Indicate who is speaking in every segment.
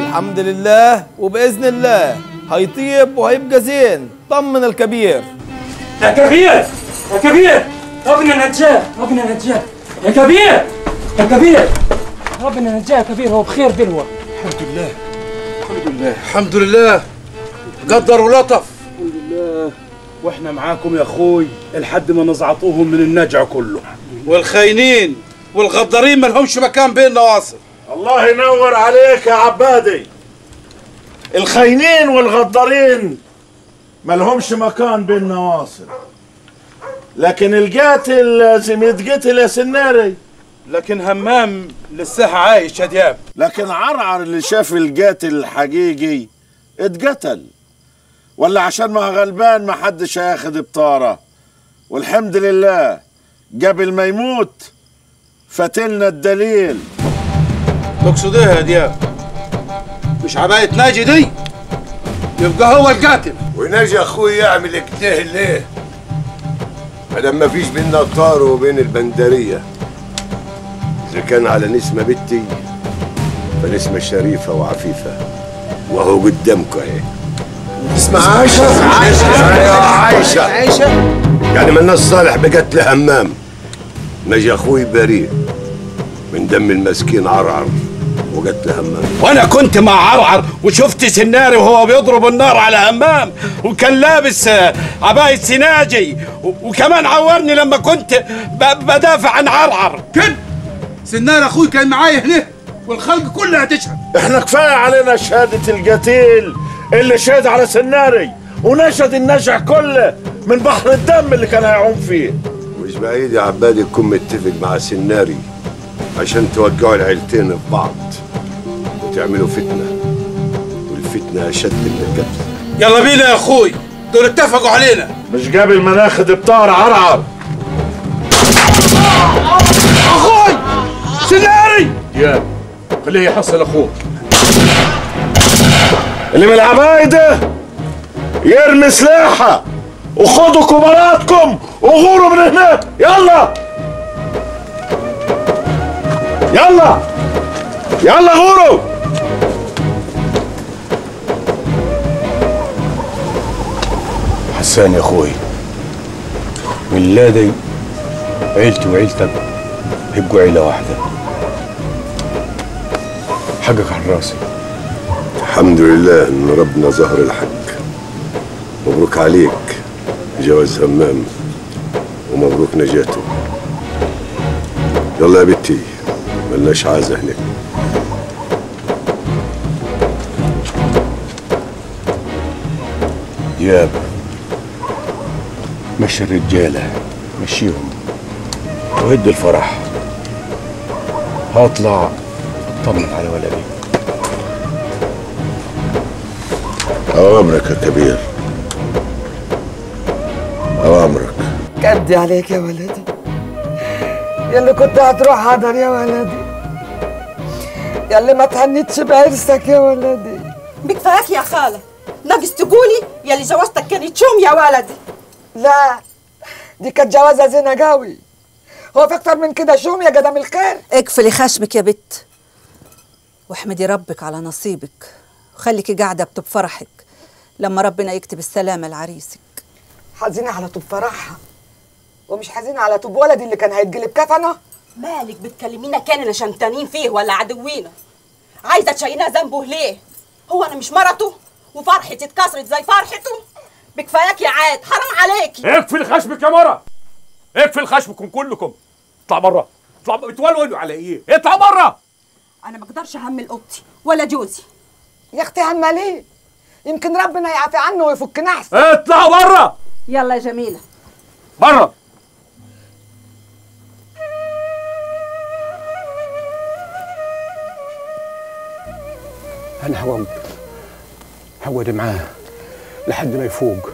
Speaker 1: الحمد لله وباذن الله هيطيب وهيبقى زين طمن الكبير
Speaker 2: يا كبير يا كبير ربنا نجاه ربنا نجاه يا كبير يا كبير ربنا نجاه يا كبير هو بخير دلوقتي
Speaker 3: الحمد لله الحمد لله الحمد لله قدر ولطف
Speaker 4: الحمد لله واحنا معاكم يا اخوي لحد ما نزعطوهم من النجع كله
Speaker 3: والخاينين والغدارين ما لهمش مكان بين نواصر
Speaker 5: الله ينور عليك يا عبادي الخاينين والغدارين ما لهمش مكان بين نواصر لكن القاتل لازم يتقتل يا سناري
Speaker 3: لكن همام لسه عايش يا دياب
Speaker 5: لكن عرعر اللي شاف القاتل الحقيقي اتقتل ولا عشان ما غلبان ما حدش هياخد بطاره والحمد لله قبل ما يموت فاتلنا الدليل
Speaker 3: تقصد ايه يا دياب مش عباية ناجي دي يبقى هو القاتل
Speaker 6: ونجي اخوي يعمل كده ليه مادام ما فيش بينا طار وبين البندريه اذا كان على نسمه بنتي فنسمه شريفه وعفيفه وهو قدامكم اهي اسمها عايشه عايشه ايوه عايشه عايشه يعني من الناس صالح بقتل همام نجي اخوي بريء من دم المسكين عرعر وقتل همام
Speaker 3: وانا كنت مع عرعر وشفت سناري وهو بيضرب النار على همام وكان لابس آه، عباية سناجي و- وكمان عورني لما كنت ب- بدافع عن عرعر كده سناري اخوي كان معايا هنا والخلق كلها تشهد
Speaker 5: احنا كفايه علينا شهاده القتيل اللي شهد على سناري ونشد النجع كله من بحر الدم اللي كان هيعوم فيه
Speaker 6: مش بعيد يا عباد يكون متفق مع سناري عشان توقعوا العيلتين في بعض وتعملوا فتنة والفتنة أشد من القتل
Speaker 3: يلا بينا يا اخوي دول اتفقوا علينا
Speaker 5: مش قبل ما ناخد بطار عرعر
Speaker 3: اخوي سناري
Speaker 4: دياب خليه يحصل اخوه
Speaker 5: اللي من العبايده يرمي سلاحه وخدوا كبراتكم وغوروا من هناك يلا يلا يلا غوروا
Speaker 4: حسان يا اخوي من دي عيلتي وعيلتك هيبقوا عيله واحده حقك على راسي
Speaker 6: الحمد لله إن ربنا ظهر الحق مبروك عليك جواز همام ومبروك نجاته يلا يا بنتي ملناش عازة هناك
Speaker 4: دياب مشي الرجاله مشيهم وهد الفرح هطلع اطمن على ولدي
Speaker 6: أوامرك يا كبير أوامرك
Speaker 7: كدي عليك يا ولدي يلي كنت هتروح حضر يا ولدي يلي ما تهنيتش بعرسك يا ولدي
Speaker 8: بكفاك يا خالة ناقص تقولي يلي جوازتك كانت شوم يا ولدي
Speaker 7: لا دي كانت جوازة زينة قوي هو في اكتر من كده شوم يا جدام الخير
Speaker 8: اقفلي خشمك يا بت واحمدي ربك على نصيبك وخليكي قاعدة بطب فرحك لما ربنا يكتب السلامة لعريسك
Speaker 7: حزينة على طوب فرحها ومش حزينة على طوب ولدي اللي كان هيتجلب كفنه
Speaker 8: مالك بتكلمينا كان شمتانين فيه ولا عدوينا عايزة تشيلنا ذنبه ليه هو أنا مش مرته وفرحتي اتكسرت زي فرحته بكفاياك يا عاد حرام عليكي
Speaker 4: اقفل خشمك يا مرة اقفل خشمكم كلكم اطلع بره اطلع بتولولوا على ايه اطلع بره
Speaker 8: أنا ما أقدرش أهمل أوضتي ولا جوزي
Speaker 7: يا اختي هم ليه يمكن ربنا يعفي عنه ويفكنا احسن
Speaker 4: اطلع بره
Speaker 8: يلا يا جميلة
Speaker 4: بره انا هوود هود معاه لحد ما يفوق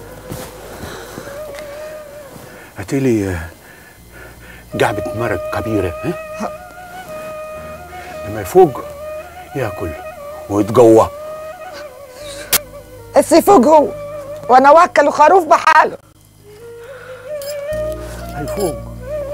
Speaker 4: هاتيلي قعبة مرق كبيرة ها؟ لما يفوق ياكل ويتقوى
Speaker 7: بس يفوق هو وانا وكل خروف بحاله
Speaker 4: هيفوق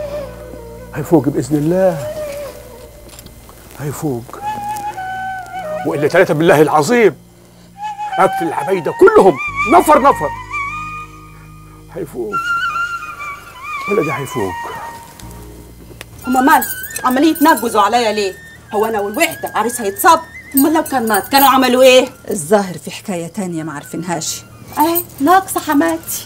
Speaker 4: هيفوق بإذن الله هيفوق والا ثلاثه بالله العظيم اقتل العبايده كلهم نفر نفر هيفوق ولدي هيفوق
Speaker 8: هما مال عمالين يتنجزوا عليا ليه هو انا والوحده عريس هيتصاب امال لو كان مات كانوا عملوا ايه
Speaker 9: الظاهر في حكاية تانية ما عارفينهاش
Speaker 8: اهي ناقصه حماتي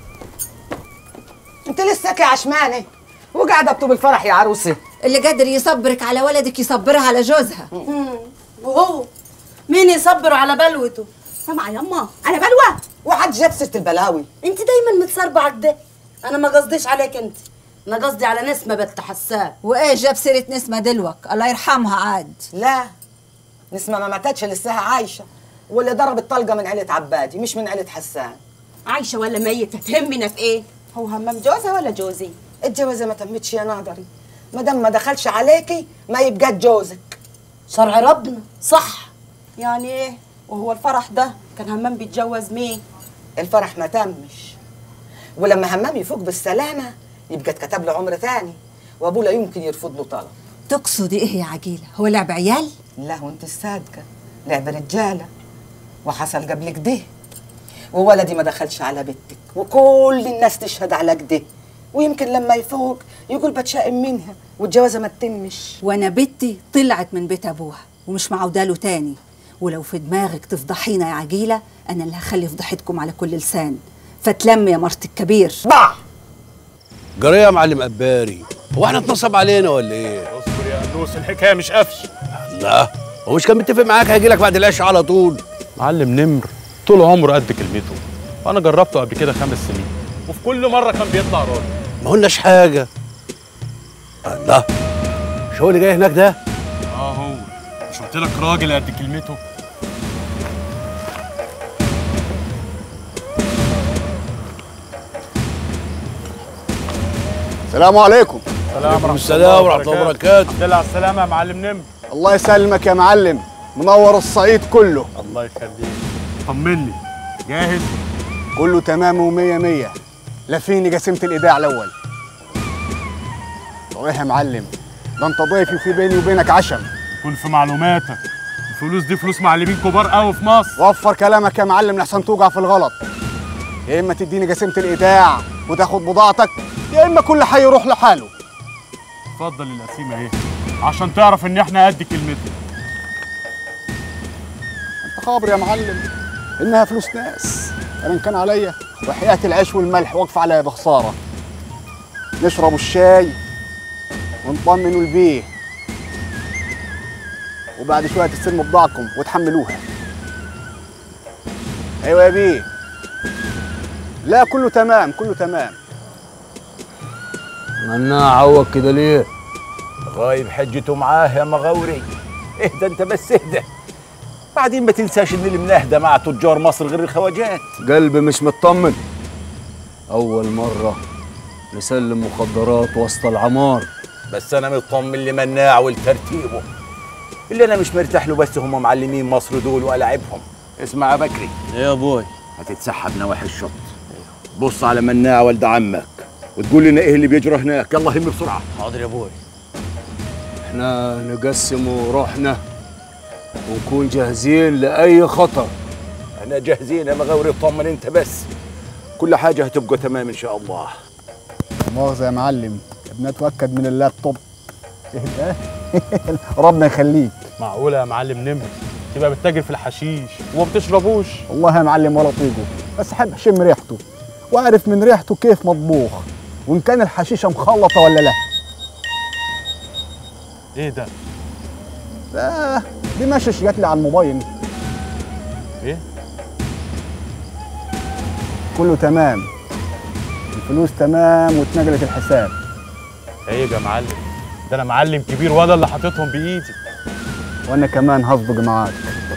Speaker 7: انت لسه يا عشمانه وقاعده بطوب الفرح يا عروسه
Speaker 9: اللي قادر يصبرك على ولدك يصبرها على جوزها
Speaker 8: وهو مين يصبر على بلوته سامعه يما انا بلوه
Speaker 7: وحد جاب سيره البلاوي
Speaker 10: انت دايما متصربعه كده انا ما قصديش عليك انت انا قصدي على نسمه بنت حسان
Speaker 9: وايه جاب سيرة نسمة دلوك الله يرحمها عاد
Speaker 7: لا نسمة ما ماتتش لساها عايشه واللي ضربت طلقه من عيله عبادي مش من عيله حسان
Speaker 8: عايشه ولا ميته تهمنا في ايه هو همام جوزها ولا جوزي
Speaker 7: الجوازه ما تمتش يا ناظري ما دام ما دخلش عليكي ما يبقى جوزك
Speaker 10: شرع ربنا صح
Speaker 8: يعني ايه وهو الفرح ده كان همام بيتجوز مين
Speaker 7: الفرح ما تمش ولما همام يفوق بالسلامه يبقى اتكتب له عمر ثاني وابوه لا يمكن يرفض له طلب
Speaker 9: تقصدي ايه يا عجيلة هو لعب عيال
Speaker 7: لا وانت الصادقه لعب رجاله وحصل قبل كده وولدي ما دخلش على بنتك وكل الناس تشهد على كده ويمكن لما يفوق يقول بتشائم منها والجوازه ما تتمش
Speaker 9: وانا بنتي طلعت من بيت ابوها ومش معوداله تاني ولو في دماغك تفضحينا يا عجيلة انا اللي هخلي فضحتكم على كل لسان فتلم يا مرت الكبير
Speaker 7: باع
Speaker 3: جرى يا معلم قباري هو احنا اتنصب علينا ولا ايه؟
Speaker 4: اصبر يا قنوس الحكايه مش قفش
Speaker 3: لا هو مش كان متفق معاك هيجي لك بعد العشاء على طول
Speaker 11: معلم نمر طول عمره قد كلمته وانا جربته قبل كده خمس سنين وفي كل مره كان بيطلع راجل
Speaker 3: ما قلناش حاجه الله مش هو اللي جاي هناك ده؟
Speaker 11: اه هو مش قلت لك راجل قد كلمته
Speaker 12: السلام عليكم
Speaker 11: السلام ورحمه
Speaker 3: السلام ورحمه الله وبركاته
Speaker 11: الحمد لله على السلامه يا معلم نمر
Speaker 12: الله يسلمك يا معلم منور الصعيد كله
Speaker 11: الله يخليك طمني جاهز
Speaker 12: كله تمام ومية مية لا فيني قسمة الإيداع الأول طب إيه يا معلم ده أنت ضيفي في بيني وبينك عشم
Speaker 11: كن في معلوماتك الفلوس دي فلوس معلمين كبار قوي في مصر
Speaker 12: وفر كلامك يا معلم لحسن توقع في الغلط يا إما تديني قسمة الإيداع وتاخد بضاعتك يا إما كل حي يروح لحاله
Speaker 11: اتفضل القسيمه اهي عشان تعرف ان احنا قد كلمتنا
Speaker 12: أنت خابر يا معلم إنها فلوس ناس أنا إن كان عليا وحياة العيش والملح واقفة عليا بخسارة نشربوا الشاي ونطمنوا البيه وبعد شوية تستلموا بضاعكم وتحملوها أيوة يا بيه لا كله تمام كله تمام
Speaker 13: مناع عوق كده ليه؟ غايب حجته معاه يا مغاوري اهدى انت بس اهدى بعدين ما تنساش ان اللي منهدى مع تجار مصر غير الخواجات
Speaker 14: قلبي مش مطمن أول مرة نسلم مخدرات وسط العمار
Speaker 13: بس انا مطمن لمناع ولترتيبه اللي انا مش مرتاح له بس هم معلمين مصر دول وألاعبهم اسمع يا بكري
Speaker 14: إيه يا أبوي
Speaker 13: هتتسحب نواحي الشط بص على مناع ولد عمك وتقول لنا ايه اللي بيجرى هناك يلا هم بسرعه
Speaker 14: حاضر يا أبوي إحنا نقسم روحنا ونكون جاهزين لأي خطر
Speaker 13: احنا جاهزين يا مغاوري اطمن انت بس كل حاجه هتبقى تمام ان شاء الله
Speaker 12: مؤاخذة يا معلم بنتأكد من اللابتوب إيه ده؟ ربنا يخليك
Speaker 11: معقوله يا معلم نمر تبقى بتتاجر في الحشيش وما بتشربوش
Speaker 12: والله يا معلم ولا طيقه بس حب اشم ريحته واعرف من ريحته كيف مطبوخ وان كان الحشيشه مخلطه ولا لا
Speaker 11: ايه ده
Speaker 12: لا دي مشش جات لي على الموبايل
Speaker 11: ايه
Speaker 12: كله تمام الفلوس تمام واتنقلت الحساب
Speaker 11: عيب يا معلم ده انا معلم كبير وانا اللي حاططهم بايدي
Speaker 12: وانا كمان هصدق معاك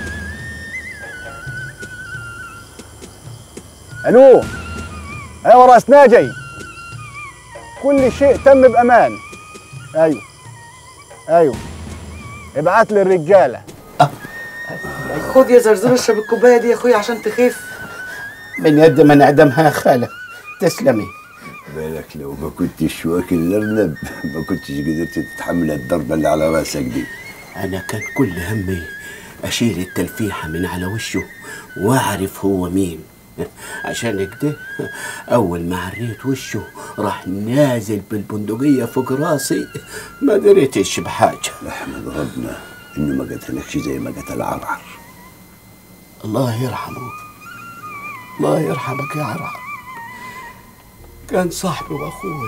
Speaker 12: الو ايوه راس ناجي كل شيء تم بامان ايوه ايوه ابعت لي الرجاله
Speaker 7: خد يا زرزور اشرب الكوبايه دي يا اخويا عشان تخف
Speaker 6: من يد ما نعدمها يا خالة تسلمي بالك لو ما كنتش واكل الارنب ما كنتش قدرت تتحمل الضربة اللي على راسك دي أنا كان كل همي
Speaker 15: اشيل التلفيحه من على وشه واعرف هو مين عشان كده اول ما عريت وشه راح نازل بالبندقيه فوق راسي ما دريتش بحاجه
Speaker 13: احمد ربنا انه ما قتلكش زي ما قتل عرعر
Speaker 15: الله يرحمه الله يرحمك يا عرعر كان صاحبي واخوي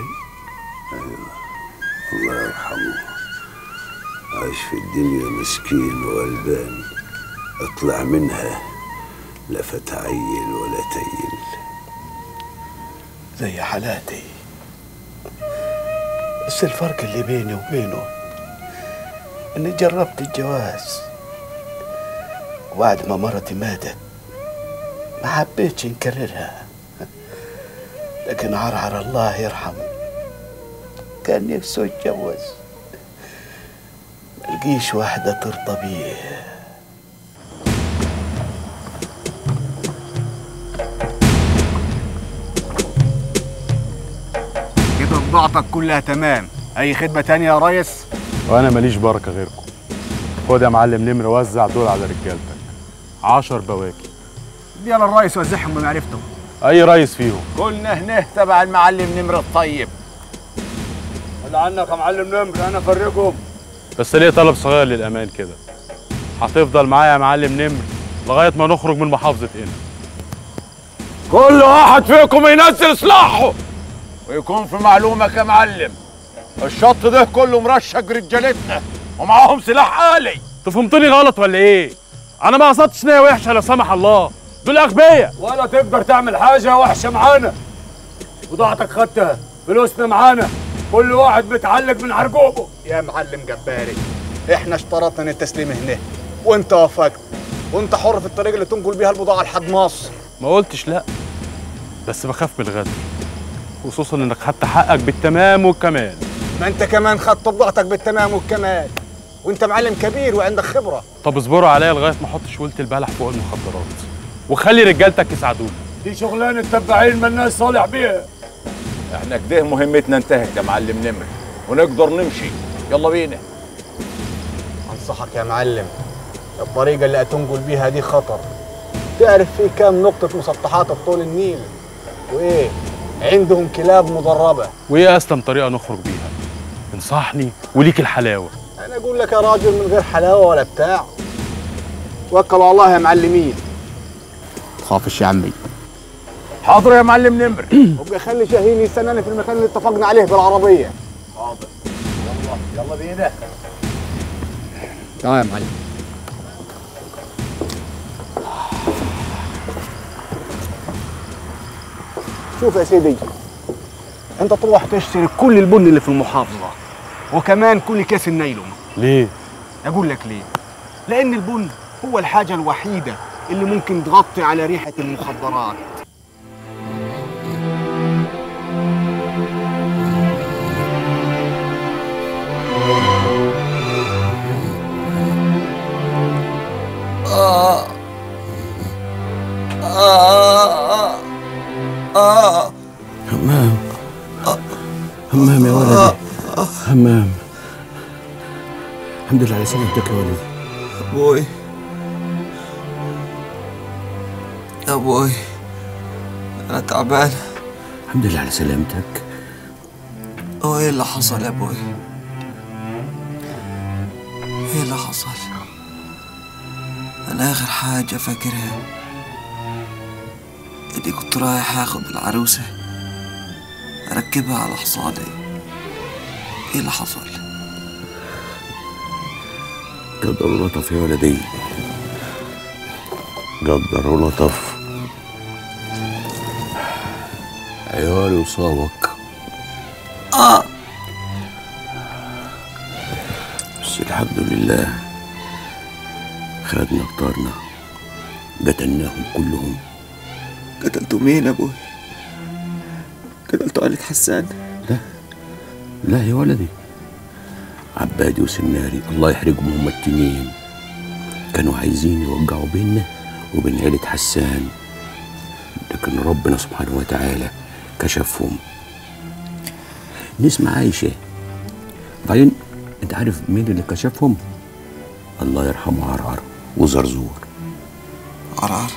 Speaker 13: الله يرحمه عايش في الدنيا مسكين وغلبان اطلع منها لا فتعيل ولا تيل
Speaker 15: زي حالاتي بس الفرق اللي بيني وبينه اني جربت الجواز وبعد ما مرتي ماتت ما حبيتش نكررها لكن عرعر الله يرحمه كان نفسه يتجوز ملقيش واحدة ترضى بيه
Speaker 12: كده بضاعتك كلها تمام اي خدمه تانية يا ريس
Speaker 11: وانا ماليش بركه غيركم خد يا معلم نمر وزع دول على رجالتك عشر بواكي
Speaker 12: دي على الريس وزعهم بمعرفته
Speaker 11: اي ريس فيهم
Speaker 13: كلنا هنا تبع المعلم نمر الطيب
Speaker 14: خد عنك يا معلم نمر انا افرجهم
Speaker 11: بس ليه طلب صغير للامان كده هتفضل معايا يا معلم نمر لغايه ما نخرج من محافظه هنا
Speaker 3: كل واحد فيكم ينزل سلاحه ويكون في معلومك يا معلم الشط ده كله مرشق رجالتنا ومعاهم سلاح آلي
Speaker 11: انت فهمتني غلط ولا ايه انا ما قصدتش نيه وحشه لا سمح الله دول اغبياء
Speaker 14: ولا تقدر تعمل حاجه وحشه معانا بضاعتك خدتها فلوسنا معانا كل واحد متعلق من عرقوبه
Speaker 12: يا معلم جباري احنا اشترطنا التسليم هنا وانت وافقت وانت حر في الطريق اللي تنقل بيها البضاعه لحد مصر
Speaker 11: ما قلتش لا بس بخاف من الغدر خصوصا انك خدت حقك بالتمام والكمال
Speaker 12: ما انت كمان خدت بضاعتك بالتمام والكمال وانت معلم كبير وعندك خبره
Speaker 11: طب اصبروا عليا لغايه ما احط شويله البلح فوق المخدرات وخلي رجالتك يساعدوني
Speaker 14: دي شغلانه تبعين مالناش صالح بيها
Speaker 13: احنا كده مهمتنا انتهت يا معلم نمر ونقدر نمشي يلا بينا
Speaker 12: انصحك يا معلم الطريقه اللي هتنقل بيها دي خطر تعرف في كام نقطه مسطحات بطول النيل وايه عندهم كلاب مدربه
Speaker 11: وايه اسلم طريقه نخرج بيها انصحني وليك الحلاوه
Speaker 12: انا اقول لك يا راجل من غير حلاوه ولا بتاع توكلوا على الله يا معلمين تخافش يا عمي
Speaker 13: حاضر يا معلم نمر
Speaker 12: وابقى خلي شاهين يستناني في المكان اللي اتفقنا عليه بالعربيه
Speaker 13: حاضر يلا يلا بينا
Speaker 12: تمام يا معلم شوف يا سيدي انت تروح تشتري كل البن اللي في المحافظه وكمان كل كيس النايلون
Speaker 11: ليه
Speaker 12: اقول لك ليه لان البن هو الحاجه الوحيده اللي ممكن تغطي على ريحه المخدرات
Speaker 1: آه آه آه
Speaker 15: همام همام يا ولدي همام الحمد لله على سلامتك يا ولدي
Speaker 1: أبوي أبوي أنا تعبان
Speaker 15: الحمد لله على سلامتك
Speaker 1: هو إيه اللي حصل يا أبوي؟ إيه اللي حصل؟ أنا آخر حاجة فاكرها إني كنت رايح آخد العروسة أركبها على حصاني إيه اللي حصل؟
Speaker 15: قدر ولطف يا ولدي قدر ولطف عيالي وصابك
Speaker 1: آه
Speaker 15: بس الحمد لله خدنا بطارنا قتلناهم كلهم
Speaker 1: قتلتوا مين يا أبوي؟ قتلتوا آلة حسان؟
Speaker 15: لا لا يا ولدي عبادي وسناري الله يحرقهم هما التنين كانوا عايزين يوقعوا بيننا وبين عيلة حسان لكن ربنا سبحانه وتعالى كشفهم نسمع عايشة بعدين انت عارف مين اللي كشفهم الله يرحمه عرعر وزرزور
Speaker 1: عرعر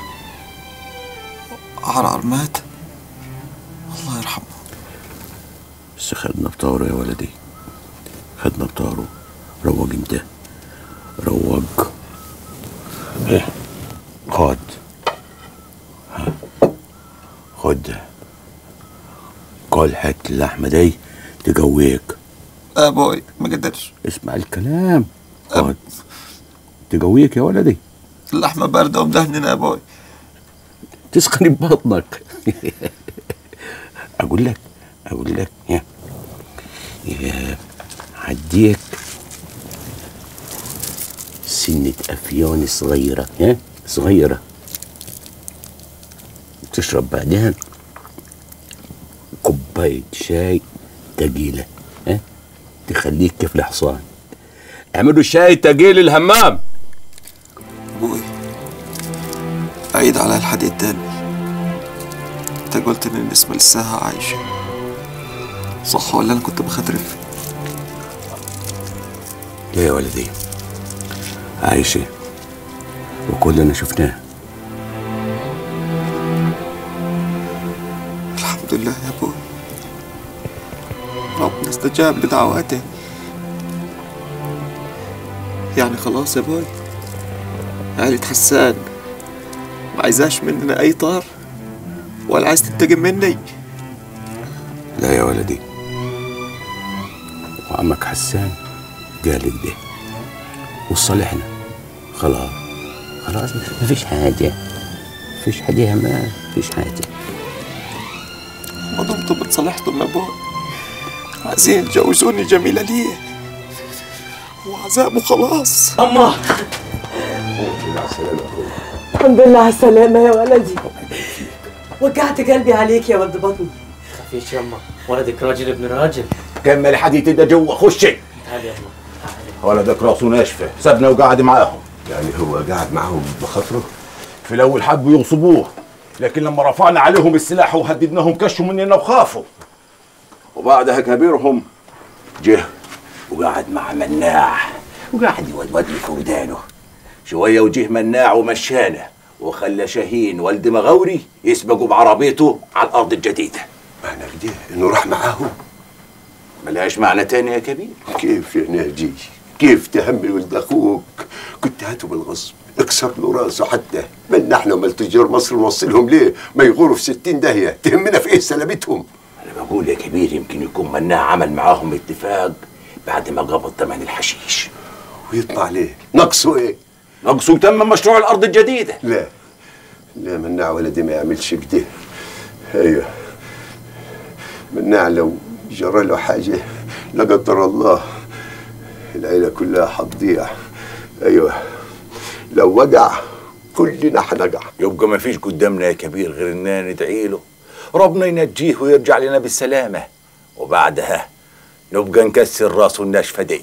Speaker 1: عرعر مات الله يرحمه
Speaker 15: بس خدنا بطاره يا ولدي خدنا بطاره روج انت روج ايه خد ها. خد ده. كل حتة اللحمة دي تجويك
Speaker 1: ابوي ما قدرش
Speaker 15: اسمع الكلام خد تجويك يا ولدي
Speaker 1: اللحمه بارده ومدهنه ابوي
Speaker 15: تسخن ببطنك اقول لك اقول لك يا يا عديك سنة أفيون صغيرة ها صغيرة تشرب بعدها كوباية شاي تقيلة ها تخليك كيف الحصان اعملوا شاي تقيل الهمام
Speaker 1: ابوي عيد على الحديث تاني انت قلت ان النسمة لساها عايشة صح ولا انا كنت بخدرك
Speaker 15: لا يا ولدي عايشة وكلنا شفناه
Speaker 1: الحمد لله يا ابوي ربنا استجاب لدعواتي يعني خلاص يا ابوي عيلة حسان ما عايزاش مننا اي طار ولا عايز تنتقم مني
Speaker 15: لا يا ولدي وعمك حسان قال كده وصالحنا خلاص خلاص ما فيش حاجة فيش حاجة ما فيش حاجة
Speaker 1: ما دمتم اتصالحتم يا ابوي عايزين تجوزوني جميلة ليه وعذابه خلاص
Speaker 2: أما
Speaker 10: الحمد لله على السلامة يا ولدي وقعت قلبي عليك يا ولد بطني
Speaker 2: خفيش يما ولدك راجل ابن راجل
Speaker 13: كمل حديث ده جوا خشي
Speaker 2: تعال يما
Speaker 13: ولدك راسه ناشفه سابنا وقعد معاهم
Speaker 6: يعني هو قاعد معاهم بخاطره
Speaker 13: في الاول حبوا يغصبوه لكن لما رفعنا عليهم السلاح وهددناهم كشوا مننا وخافوا وبعدها كبيرهم جه وقعد مع مناع وقعد يودود لي في ودانه شويه وجه مناع ومشانا وخلى شاهين والد مغاوري يسبقوا بعربيته على الارض الجديده
Speaker 6: معنى كده انه راح معاهم
Speaker 13: ملهاش معنى تاني يا كبير
Speaker 6: كيف يا ناجي كيف تهمل ولد اخوك كنت هاته بالغصب اكسر له راسه حتى من نحن ومال تجار مصر نوصلهم ليه ما يغوروا في ستين داهيه تهمنا في ايه سلامتهم
Speaker 13: انا بقول يا كبير يمكن يكون مناع عمل معاهم اتفاق بعد ما قبض ثمن الحشيش
Speaker 6: ويطلع ليه نقصه ايه
Speaker 13: نقصه تم مشروع الارض الجديده
Speaker 6: لا لا مناع ولدي ما يعملش كده ايوه مناع لو جرى له حاجه لا قدر الله العيله كلها حتضيع ايوه لو وقع كلنا حنقع
Speaker 13: يبقى ما فيش قدامنا يا كبير غير اننا ندعي له ربنا ينجيه ويرجع لنا بالسلامه وبعدها نبقى نكسر راسه الناشفه دي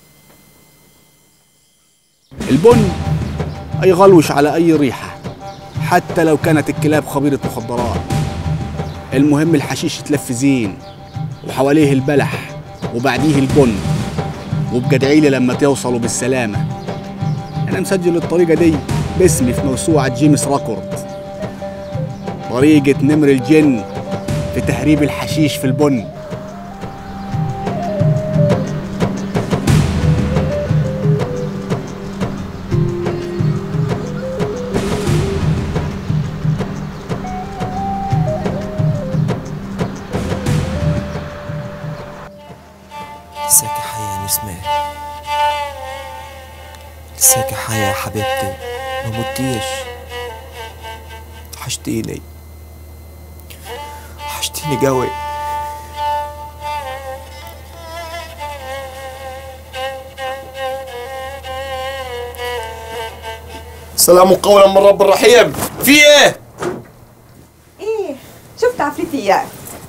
Speaker 12: البن أي غلوش على أي ريحة حتى لو كانت الكلاب خبيرة مخدرات المهم الحشيش يتلف زين وحواليه البلح وبعديه البن وابقى ادعيلي لما توصلوا بالسلامة أنا مسجل الطريقة دي باسمي في موسوعة جيمس راكورد طريقة نمر الجن في تهريب الحشيش في البن
Speaker 1: لساكي حياة يا نسمة لساكي حياة يا حبيبتي ما متيش وحشتيني وحشتيني قوي
Speaker 16: سلام قولا من رب الرحيم في ايه
Speaker 8: ايه شفت عفريتيات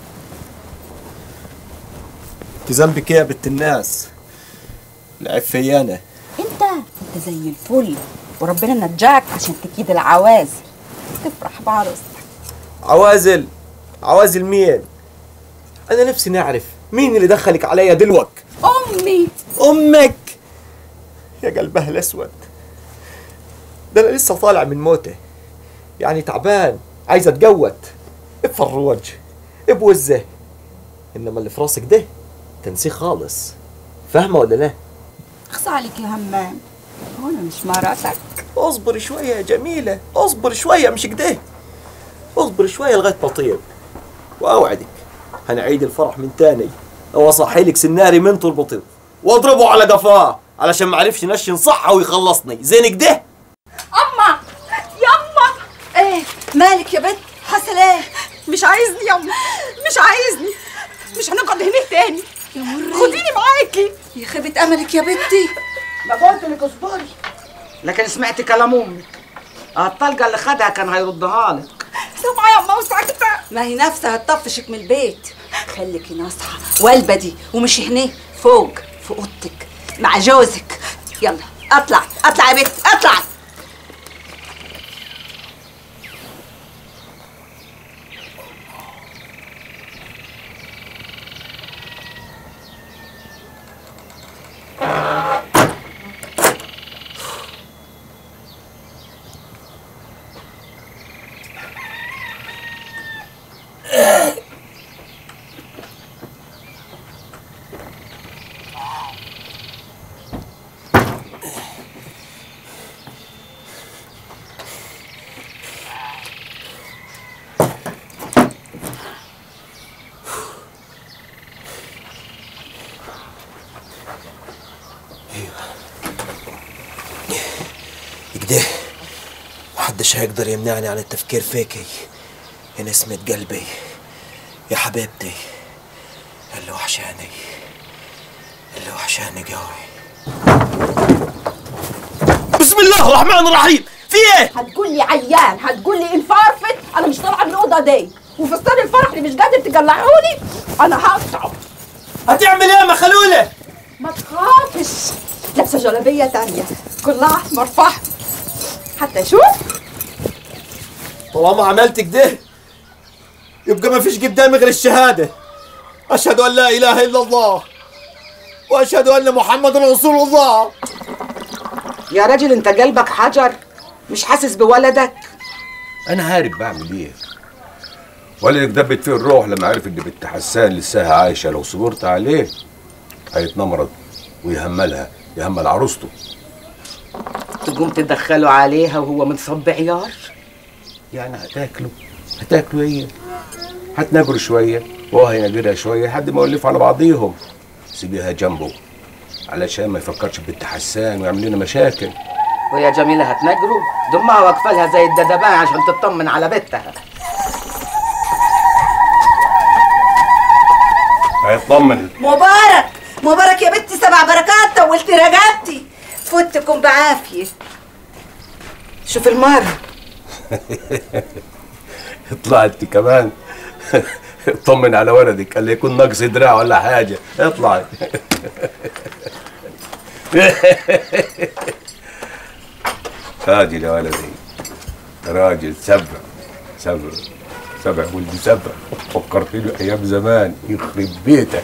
Speaker 16: انت ذنبك ايه يا بنت الناس العيب فيا انا
Speaker 8: انت انت زي الفل وربنا نجاك عشان تكيد العوازل تفرح بعروستك
Speaker 16: عوازل عوازل مين انا نفسي نعرف مين اللي دخلك عليا دلوك
Speaker 8: امي
Speaker 16: امك يا قلبها الاسود ده انا لسه طالع من موته يعني تعبان عايز اتجوت بفروج بوزه انما اللي في راسك ده تنسيه خالص فاهمه ولا لا
Speaker 9: اخصى عليك يا همام هو انا مش مراتك
Speaker 16: اصبر شويه يا جميله اصبر شويه مش كده اصبر شويه لغايه ما طيب واوعدك هنعيد الفرح من تاني او اصحي لك سناري من تربطه واضربه على قفاه علشان ما عرفش نشن صحه ويخلصني زين كده
Speaker 8: اما يما
Speaker 9: ايه مالك يا بنت حصل ايه
Speaker 8: مش عايزني يما مش عايزني مش هنقعد هنا تاني
Speaker 9: يا مري
Speaker 8: خديني معاكي
Speaker 9: يا خيبة املك يا بنتي
Speaker 7: ما قلت لك اصبري لكن سمعت كلام امك الطلقه اللي خدها كان هيردها لك
Speaker 8: سامعه يا اما وساكته
Speaker 9: ما هي نفسها هتطفشك من البيت خليكي ناصحة والبدي ومش هنا فوق في اوضتك مع جوزك يلا اطلع اطلع يا بنت اطلع
Speaker 16: كده محدش هيقدر يمنعني عن التفكير فيكي يا نسمة قلبي يا حبيبتي اللي وحشاني اللي وحشاني قوي بسم الله الرحمن الرحيم في ايه؟
Speaker 8: هتقول لي عيان هتقول لي انفرفت انا مش طالعه من الاوضه دي وفستان الفرح اللي مش قادر تقلعوني انا هقطعه
Speaker 16: هتعمل ايه يا مخلوله؟
Speaker 8: ما تخافش لابسه جلابيه تانية كلها احمر فحم حتى شوف
Speaker 16: طالما عملت كده يبقى ما فيش قدامي غير الشهاده اشهد ان لا اله الا الله واشهد ان محمد رسول الله
Speaker 7: يا راجل انت قلبك حجر مش حاسس بولدك
Speaker 13: انا عارف بعمل ايه والدك دبت فيه الروح لما عرف ان بنت حسان لساها عايشه لو صبرت عليه هيتنمرض ويهملها يهمل عروسته
Speaker 7: تقوم تدخله عليها وهو متصب عيار
Speaker 13: يعني هتاكله هتاكلوا ايه هتناجروا شويه وهو هيناجرها شويه لحد ما يولفوا على بعضيهم سيبيها جنبه علشان ما يفكرش ببنت حسان ويعمل لنا مشاكل
Speaker 7: ويا جميلة هتنجروا دمها واقفة لها زي الدبابة عشان تطمن على بنتها
Speaker 13: هيطمن
Speaker 9: مبارك مبارك يا بنتي سبع بركات طولتي رقبتي فوتكم بعافية شوف المرة
Speaker 13: اطلع انت كمان اطمن على ولدك قال لي يكون ناقص دراع ولا حاجه اطلع راجل يا ولدي راجل سبع سبع سبع ولدي سبع فكرتني بايام زمان يخرب بيتك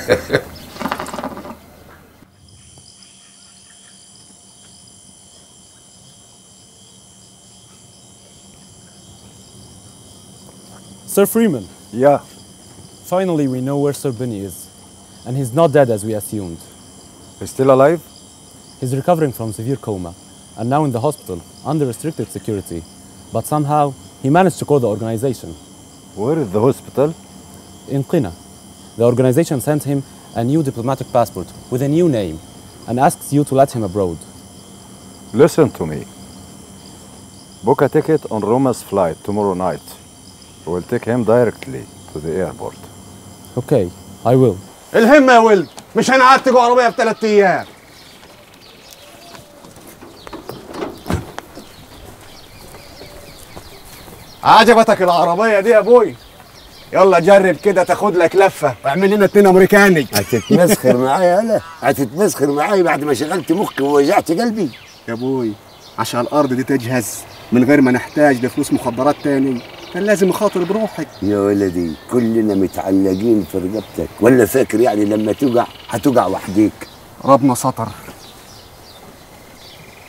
Speaker 11: Sir Freeman.
Speaker 12: Yeah.
Speaker 11: Finally, we know where Sir Benny is. And he's not dead as we assumed.
Speaker 12: He's still alive?
Speaker 11: He's recovering from severe coma and now in the hospital under restricted security. But somehow, he managed to call the organization.
Speaker 12: Where is the hospital?
Speaker 11: In Qina. The organization sent him a new diplomatic passport with a new name and asks you to let him abroad.
Speaker 12: Listen to me. Book a ticket on Roma's flight tomorrow night. We'll take him directly to the airport.
Speaker 11: Okay, I will.
Speaker 3: الهمة يا ولد مش هنعتقوا عربية في ثلاث أيام عجبتك العربية دي يا ابوي يلا جرب كده تاخد لك لفة واعمل لنا اتنين امريكاني
Speaker 6: هتتمسخر معايا انا هتتمسخر معايا بعد ما شغلت مخي ووجعت قلبي
Speaker 17: يا ابوي عشان الارض دي تجهز من غير ما نحتاج لفلوس مخدرات تاني كان لازم اخاطر بروحي
Speaker 6: يا ولدي كلنا متعلقين في رقبتك ولا فاكر يعني لما تقع هتقع وحديك
Speaker 17: ربنا سطر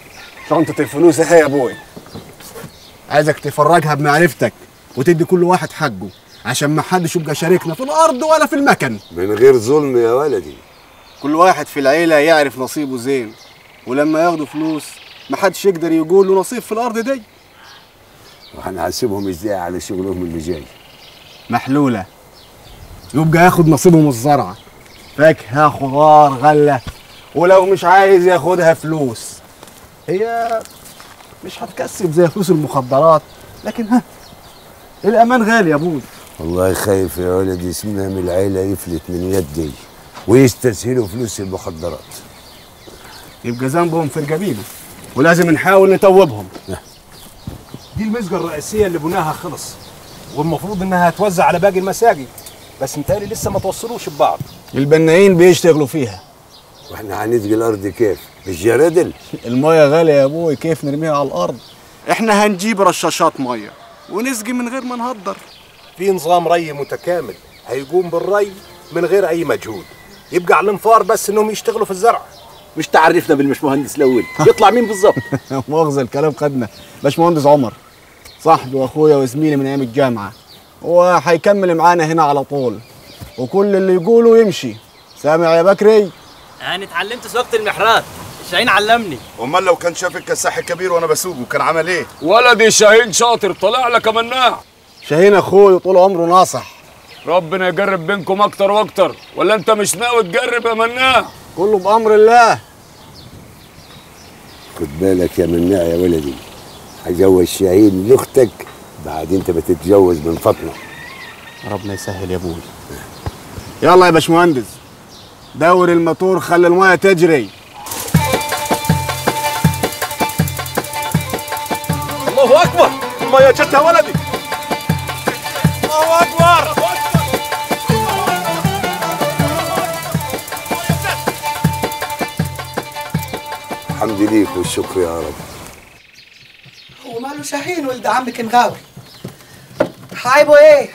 Speaker 17: شنطة الفلوس اهي يا ابوي عايزك تفرجها بمعرفتك وتدي كل واحد حقه عشان ما حدش يبقى شاركنا في الارض ولا في المكن
Speaker 6: من غير ظلم يا ولدي
Speaker 17: كل واحد في العيلة يعرف نصيبه زين ولما ياخدوا فلوس ما حدش يقدر يقول له نصيب في الارض دي
Speaker 6: وهنحاسبهم ازاي على شغلهم اللي جاي
Speaker 17: محلولة يبقى ياخد نصيبه من الزرعة فاكهة خضار غلة ولو مش عايز ياخدها فلوس هي مش هتكسب زي فلوس المخدرات لكن ها الامان غالي يا ابوي
Speaker 6: والله خايف يا ولدي اسمنا من العيلة يفلت من يدي ويستسهلوا فلوس المخدرات
Speaker 17: يبقى ذنبهم في القبيلة ولازم نحاول نتوبهم
Speaker 18: دي المسجة الرئيسية اللي بناها خلص والمفروض انها هتوزع على باقي المساجد بس متهيألي لسه ما توصلوش ببعض
Speaker 17: البنايين بيشتغلوا فيها
Speaker 6: واحنا هنسقي الارض كيف بالجرادل
Speaker 17: المية غالية يا ابوي كيف نرميها على الارض احنا هنجيب رشاشات مية ونسقي من غير ما نهدر
Speaker 18: في نظام ري متكامل هيقوم بالري من غير اي مجهود يبقى على الانفار بس انهم يشتغلوا في الزرع
Speaker 15: مش تعرفنا بالمشمهندس الاول يطلع مين بالظبط
Speaker 17: مؤاخذة الكلام خدنا باشمهندس عمر صاحبي واخويا وزميلي من ايام الجامعة وهيكمل معانا هنا على طول وكل اللي يقوله يمشي سامع يا بكري
Speaker 19: انا اتعلمت سواقه المحرات شاهين علمني
Speaker 20: امال لو كان شاف الكساح الكبير وانا بسوقه كان عمل ايه
Speaker 14: ولدي شاهين شاطر طلع لك يا مناع
Speaker 17: شاهين اخوي طول عمره ناصح
Speaker 14: ربنا يجرب بينكم اكتر واكتر ولا انت مش ناوي تجرب يا مناع
Speaker 17: كله بامر الله
Speaker 6: خد بالك يا مناع يا ولدي هجوز شاهين لاختك بعد انت بتتجوز من فاطمه
Speaker 17: ربنا يسهل يا ابوي يلا يا باشمهندس دور الموتور خلي المايه تجري
Speaker 18: الله اكبر المية جت يا ولدي الله اكبر
Speaker 6: الحمد ليك والشكر يا رب
Speaker 7: هو ماله شاهين ولد عمك مغاوي حايبه ايه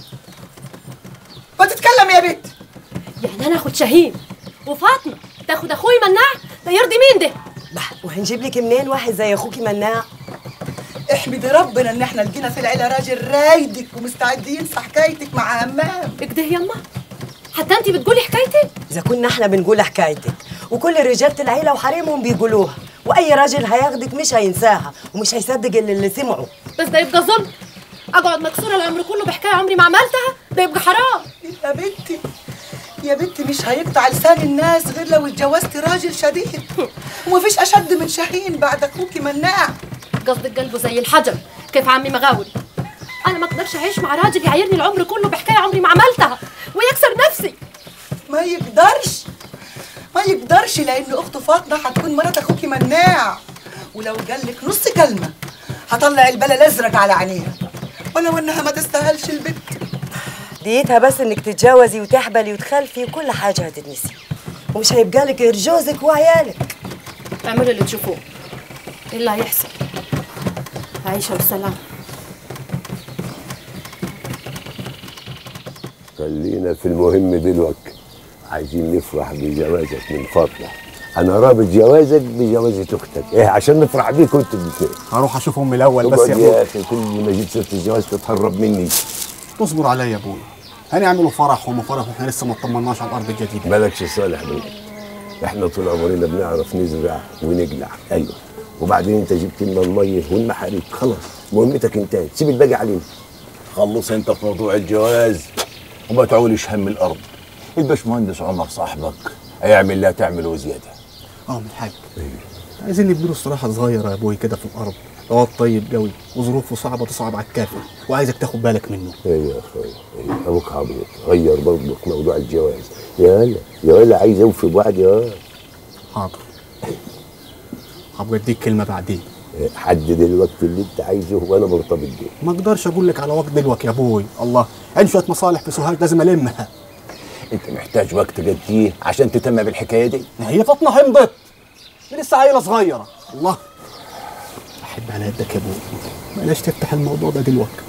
Speaker 7: ما تتكلم يا بنت
Speaker 21: يعني انا اخد شاهين وفاطمه تاخد اخوي مناع ده يرضي مين ده
Speaker 22: وهنجيب لك منين واحد زي اخوكي مناع
Speaker 7: احمدي ربنا ان احنا لقينا في العيله راجل رايدك ومستعد ينسى حكايتك مع همام
Speaker 21: كده يما حتى انت بتقولي حكايتي
Speaker 22: اذا كنا احنا بنقول حكايتك وكل رجاله العيله وحريمهم بيقولوها واي راجل هياخدك مش هينساها ومش هيصدق اللي, اللي سمعه
Speaker 21: بس ده يبقى ظلم اقعد مكسوره العمر كله بحكايه عمري ما عملتها ده يبقى حرام
Speaker 7: يا بنتي يا بنتي مش هيقطع لسان الناس غير لو اتجوزتي راجل شديد ومفيش اشد من شاهين بعد اخوكي مناع
Speaker 21: قصدك قلبه زي الحجر كيف عمي مغاوري انا ما اقدرش اعيش مع راجل يعايرني العمر كله بحكايه عمري ما عملتها ويكسر نفسي
Speaker 7: ما يقدرش ما يقدرش لان اخته فاطمه هتكون مرات اخوكي مناع ولو قال لك نص كلمه هطلع البلل الازرق على عينيها ولو انها ما تستاهلش البنت
Speaker 22: ديتها بس انك تتجوزي وتحبلي وتخلفي وكل حاجه هتتنسي ومش هيبقى لك غير جوزك وعيالك
Speaker 21: اعملوا اللي تشوفوه ايه اللي هيحصل عيشه بالسلامه
Speaker 6: خلينا في المهم دلوقتي عايزين نفرح بجوازك من فاطمه انا رابط جوازك بجوازة اختك ايه عشان نفرح بيك انتوا الاثنين
Speaker 17: هروح اشوف امي الاول بس
Speaker 6: اقعد
Speaker 17: يا
Speaker 6: يا
Speaker 17: ابوي
Speaker 6: اخي كل ما جيت سيره الجواز تتهرب مني
Speaker 17: تصبر عليا يا ابوي هنعملوا فرحهم وفرح واحنا لسه ما اطمناش على الارض الجديده
Speaker 6: مالكش صالح بيه احنا طول عمرنا بنعرف نزرع ونقلع ايوه وبعدين انت جبت لنا الميه والمحاريب خلاص مهمتك انتهت سيب الباقي علينا
Speaker 13: خلص انت في موضوع الجواز وما تعولش هم الارض الباشمهندس عمر صاحبك هيعمل لا تعمل وزياده
Speaker 17: اه من حاجه عايزين نبني له استراحه صغيره يا ابوي كده في الارض هو طيب قوي وظروفه صعبه تصعب على الكافر وعايزك تاخد بالك منه
Speaker 6: ايوه يا اخويا ايوه ابوك عبيط غير برضه في موضوع الجواز يا هلا يا هلا عايز اوفي بوعد يا
Speaker 17: حاضر هبقى اديك كلمه بعدين
Speaker 6: حدد الوقت اللي انت عايزه وانا مرتبط بيه
Speaker 17: ما اقدرش اقول لك على وقت دلوقتي يا ابوي الله عندي شويه مصالح في سوهاج لازم المها
Speaker 13: انت محتاج وقت قد ايه عشان تتم بالحكايه دي
Speaker 17: هي فاطمه حمضت دي لسه عيله صغيره الله احب على يدك يا ابوي بلاش تفتح الموضوع ده دلوقتي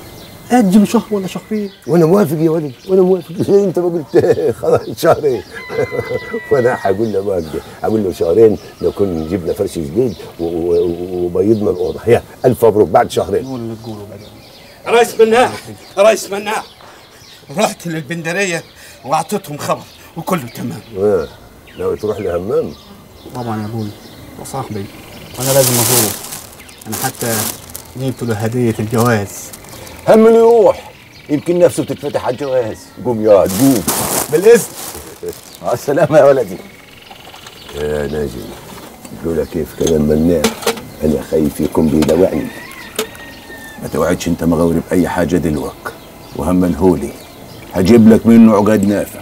Speaker 17: اجل شهر ولا شهرين
Speaker 6: وانا موافق يا ولد وانا موافق انت ما قلت خلاص شهرين وانا هقول له بقى هقول له شهرين نكون جبنا فرش جديد و- و- وبيضنا الاوضه يا الف مبروك بعد شهرين
Speaker 17: اللي تقوله بقى
Speaker 3: رئيس مناع رئيس مناع رحت للبندرية واعطيتهم خبر وكله تمام
Speaker 6: آه، ناوي تروح لهمام
Speaker 17: طبعا يا ابوي وصاحبي انا لازم ازوره انا حتى جبت له هديه الجواز
Speaker 13: هم اللي يروح يمكن نفسه بتتفتح على الجواز قوم يا قوم
Speaker 17: بالاذن
Speaker 13: مع السلامه يا ولدي
Speaker 6: يا ناجي يقول كيف كلام مناع انا خايف يكون بيلوعني
Speaker 13: ما توعدش انت مغاوري باي حاجه دلوك وهم الهولي هجيب لك منه عقاد نافع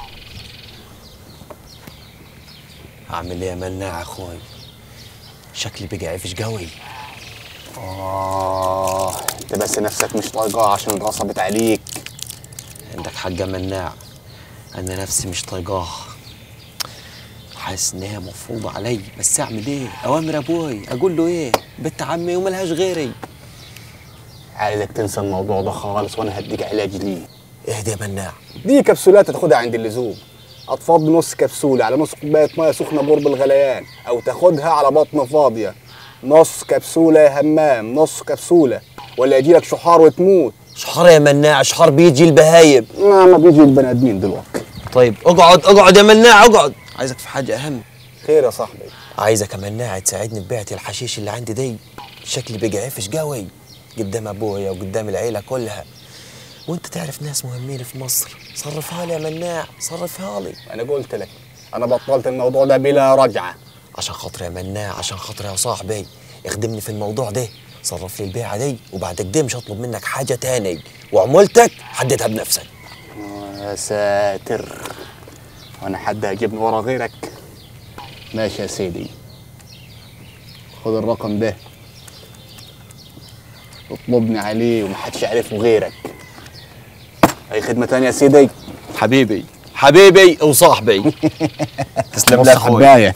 Speaker 4: اعمل ايه يا مناع اخوي شكلي بقى عفش قوي
Speaker 17: اه انت بس نفسك مش طايقاه عشان اتغصبت عليك
Speaker 4: عندك حق يا مناع انا نفسي مش طايقاه حاسس ان هي مفروضه علي بس اعمل ايه اوامر ابوي اقول له ايه بنت عمي وملهاش غيري
Speaker 17: عايزك تنسى الموضوع ده خالص وانا هديك علاج ليه
Speaker 4: اهدى يا مناع
Speaker 17: دي كبسولات تاخدها عند اللزوم هتفضي نص كبسولة على نص كوباية مية سخنة بقرب الغليان أو تاخدها على بطن فاضية نص كبسولة يا همام نص كبسولة ولا يجيلك شحار وتموت
Speaker 4: شحار يا مناع شحار بيجي البهايم
Speaker 17: لا ما بيجي البني آدمين دلوقتي
Speaker 4: طيب اقعد اقعد يا مناع اقعد عايزك في حاجه اهم
Speaker 17: خير يا صاحبي
Speaker 4: عايزك يا مناع تساعدني في بيعة الحشيش اللي عندي دي شكلي بقى عفش قوي قدام ابويا وقدام العيله كلها وانت تعرف ناس مهمين في مصر صرفها لي يا مناع صرفها لي
Speaker 17: أنا قلت لك أنا بطلت الموضوع ده بلا رجعة
Speaker 4: عشان خاطر يا مناع عشان خاطر يا صاحبي اخدمني في الموضوع ده صرف لي البيعه دي وبعد كده مش هطلب منك حاجه تاني وعمولتك حددها بنفسك
Speaker 17: يا ساتر وانا حد هيجيبني ورا غيرك ماشي يا سيدي خد الرقم ده اطلبني عليه ومحدش يعرفه غيرك اي خدمه تانية يا سيدي
Speaker 4: حبيبي حبيبي وصاحبي تسلم
Speaker 17: نص
Speaker 4: لي يا اخوي
Speaker 17: حباية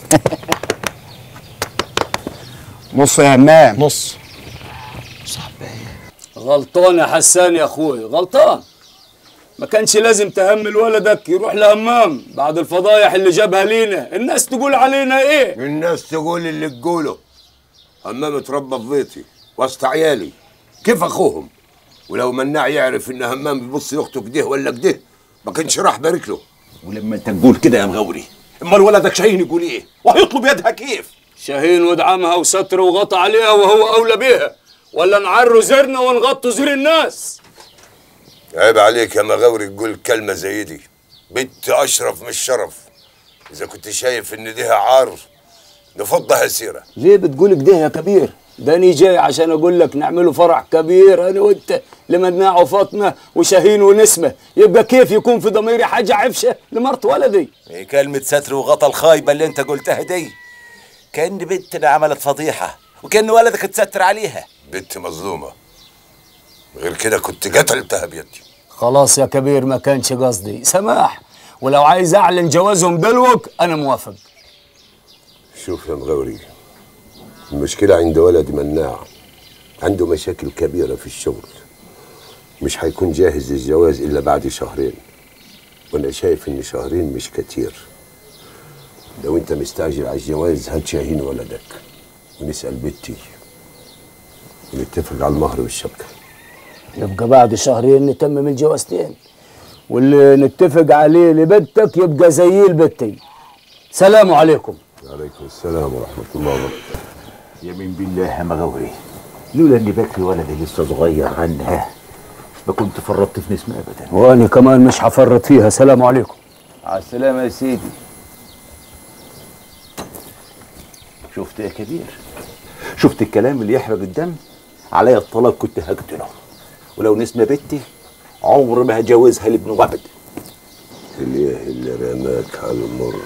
Speaker 17: نص يا همام
Speaker 4: نص
Speaker 14: غلطان يا حسان يا اخوي غلطان ما كانش لازم تهمل ولدك يروح لهمام بعد الفضايح اللي جابها لينا الناس تقول علينا ايه
Speaker 6: الناس تقول اللي تقوله همام اتربى في بيتي وسط عيالي كيف اخوهم ولو مناع يعرف ان همام بيبص لاخته كده ولا كده ما كانش راح بارك له
Speaker 13: ولما انت تقول كده يا مغاوري امال ولدك شاهين يقول ايه وهيطلب يدها كيف
Speaker 14: شاهين ودعمها وستر وغطى عليها وهو اولى بيها ولا نعروا زرنا ونغطوا زر الناس
Speaker 6: عيب عليك يا مغاوري تقول كلمة زي دي بنت أشرف من الشرف إذا كنت شايف إن ديها عار نفضها سيرة
Speaker 14: ليه بتقول كده يا كبير داني جاي عشان اقول لك نعمله فرح كبير انا وانت لمناع وفاطمه وشاهين ونسمه يبقى كيف يكون في ضميري حاجه عفشه لمرت ولدي
Speaker 13: ايه كلمة ستر وغطى الخايبة اللي انت قلتها دي كأن بنتنا عملت فضيحة وكأن ولدك اتستر عليها
Speaker 6: بنت مظلومة غير كده كنت قتلتها بيدي
Speaker 14: خلاص يا كبير ما كانش قصدي سماح ولو عايز اعلن جوازهم دلوك انا موافق
Speaker 6: شوف يا مغاوري المشكلة عند ولد مناع عنده مشاكل كبيرة في الشغل مش هيكون جاهز للجواز إلا بعد شهرين وأنا شايف إن شهرين مش كتير لو أنت مستعجل على الجواز هات شاهين ولدك ونسأل بنتي ونتفق على المهر والشبكة
Speaker 14: يبقى بعد شهرين نتمم الجوازتين واللي نتفق عليه لبنتك يبقى زي البتي سلام عليكم
Speaker 6: عليكم السلام ورحمة الله وبركاته
Speaker 13: يمين بالله يا مغاوري لولا اني بكري ولدي لسه صغير عنها ما كنت فرطت في نسمة ابدا
Speaker 14: وانا كمان مش هفرط فيها سلام عليكم
Speaker 13: على السلامة يا سيدي شفت يا كبير شفت الكلام اللي يحرق الدم عليا الطلاق كنت هقتله ولو نسمة بنتي عمر ما هجوزها لابن وعبد
Speaker 6: اللي اللي رماك على المر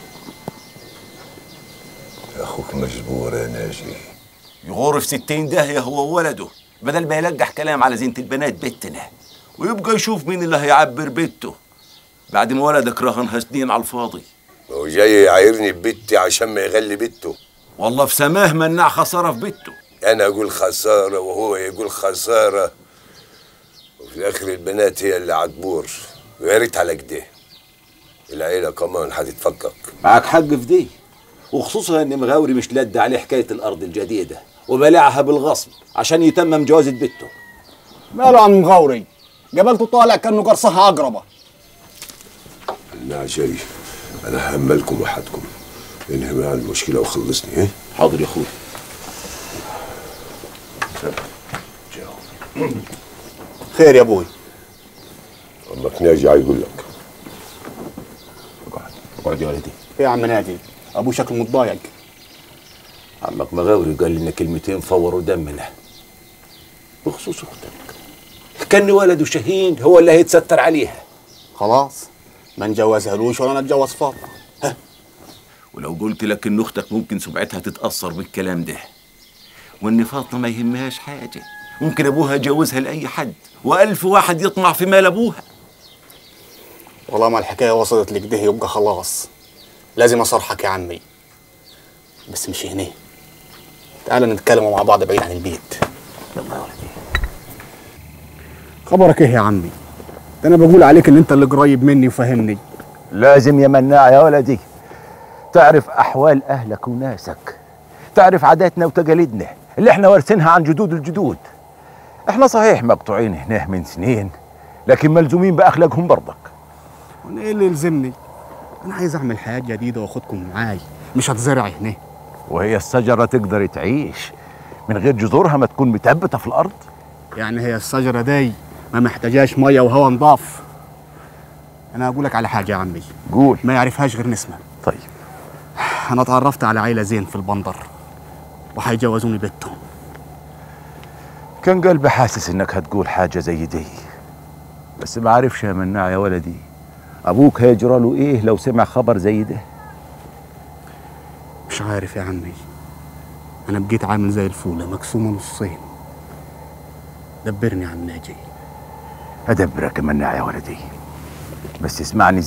Speaker 6: أخوك مجبور يا ناجي
Speaker 13: يغور في ستين داهية هو وولده بدل ما يلقح كلام على زينة البنات بنتنا ويبقى يشوف مين اللي هيعبر بيته بعد ما ولدك رهنها سنين على الفاضي
Speaker 6: هو جاي يعايرني ببيتي عشان ما يغلي بيته
Speaker 13: والله في سماه منع خسارة في بيته
Speaker 6: أنا أقول خسارة وهو يقول خسارة في الاخر البنات هي اللي عتبور ويا ريت على كده العيله كمان هتتفكك
Speaker 13: معك حق في دي وخصوصا ان مغاوري مش لد عليه حكايه الارض الجديده وبلعها بالغصب عشان يتمم جوازة بنته
Speaker 17: ماله عم مغوري قبلته طالع كانه قرصها عقربه
Speaker 6: انا جاي انا هملكم وحدكم انهي معي المشكله وخلصني ايه
Speaker 13: حاضر يا اخوي
Speaker 17: خير يا ابوي
Speaker 6: عمك ناجي هيقول لك
Speaker 13: اقعد يا ولدي
Speaker 17: ايه يا عم ناجي ابوي شكله متضايق
Speaker 13: عمك مغاوري قال لنا كلمتين فوروا دمنا بخصوص اختك كان ولده شاهين هو اللي هيتستر عليها
Speaker 17: خلاص ما نجوزهالوش ولا نتجوز فاطمه
Speaker 15: ولو قلت لك ان اختك ممكن سمعتها تتاثر بالكلام ده وان فاطمه ما يهمهاش حاجه ممكن ابوها يجوزها لاي حد والف واحد يطمع في مال ابوها
Speaker 17: والله ما الحكايه وصلت لكده يبقى خلاص لازم اصرحك يا عمي بس مش هنا تعال نتكلم مع بعض بعيد عن البيت
Speaker 13: يلا يا ولدي
Speaker 17: خبرك ايه يا عمي ده انا بقول عليك ان انت اللي قريب مني وفاهمني
Speaker 13: لازم يا مناع يا ولدي تعرف احوال اهلك وناسك تعرف عاداتنا وتقاليدنا اللي احنا وارثينها عن جدود الجدود احنا صحيح مقطوعين هنا من سنين لكن ملزومين باخلاقهم برضك
Speaker 17: وانا ايه اللي يلزمني انا عايز اعمل حياه جديده واخدكم معاي مش هتزرع هنا
Speaker 13: وهي الشجره تقدر تعيش من غير جذورها ما تكون متثبته في الارض
Speaker 17: يعني هي الشجره دي ما محتاجاش ميه وهواء نضاف انا اقول لك على حاجه يا عمي
Speaker 13: قول
Speaker 17: ما يعرفهاش غير نسمه
Speaker 13: طيب
Speaker 17: انا اتعرفت على عيله زين في البندر وهيجوزوني بنتهم
Speaker 13: كان قلبي حاسس انك هتقول حاجه زي دي بس ما عارفش يا مناع يا ولدي ابوك هيجرى له ايه لو سمع خبر زي ده
Speaker 17: مش عارف يا عمي انا بقيت عامل زي الفوله مقسومه نصين دبرني يا عم ناجي
Speaker 13: ادبرك يا مناع يا ولدي بس اسمعني